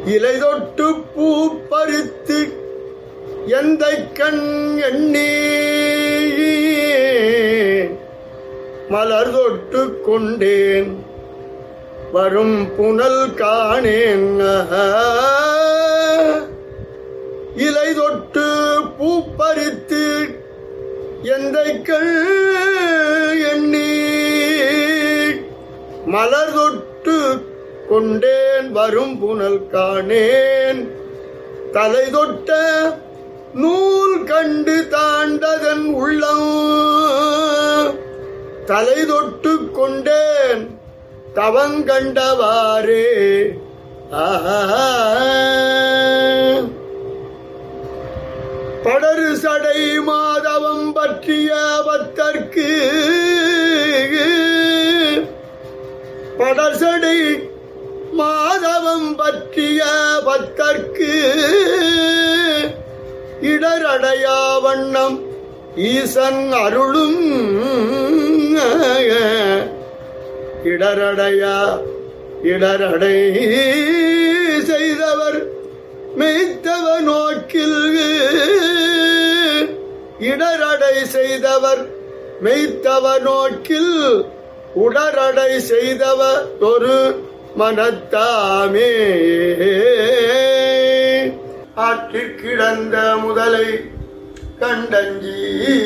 இலை தொட்டு பூ பறித்து எந்த கண் எண்ணி மலர் தொட்டு கொண்டேன் வரும் புனல் காணேன் இலை தொட்டு பூ பறித்து எந்த எண்ணி மலர் தொட்டு கொண்டேன் வரும் புனல் காணேன் தலை தொட்ட நூல் கண்டு தாண்டதன் உள்ளம் தலை தொட்டு கொண்டேன் தவங்கண்டவாரே ஆஹா படரு சடை மாதவம் பற்றிய பத்தற்கு படசடை மாதவம் பற்றிய பத்தற்கு இடரடையா வண்ணம் ஈசன் அருளும் இடரடையா இடரடை செய்தவர் மெய்த்தவ நோக்கில் இடரடை செய்தவர் மெய்த்தவ நோக்கில் உடரடை செய்தவர் ஒரு மனத்தாமே ஆற்றில் கிடந்த முதலை கண்டஞ்சி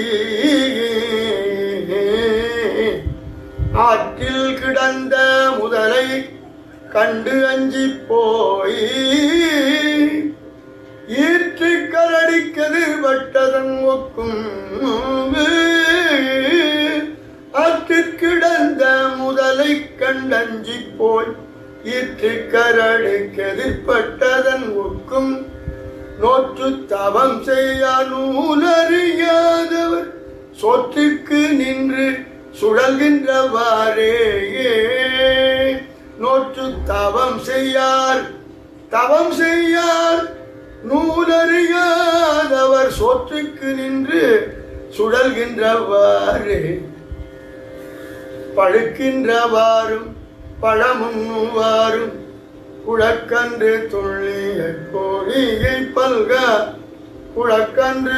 ஆற்றில் கிடந்த முதலை கண்டு அஞ்சி போய் ஈற்று கரடிக்கது பட்டதன் ஒக்கும் ஆற்றில் கிடந்த முதலை கண்டஞ்சி போய் ஈற்று கரடிக்கு எதிர்பட்டதன் ஒக்கும் நோற்று தவம் செய்ய நூலறியாதவர் சொற்றுக்கு நின்று சுழல்கின்றவாறே நோற்று தவம் செய்யார் தவம் செய்யார் நூலறியாதவர் சொற்றுக்கு நின்று சுழல்கின்றவாறே பழுக்கின்றவாறும் பழமுன்னுவாரும் குழக்கன்று துள்ளிய கோழியை பல்க குழக்கன்று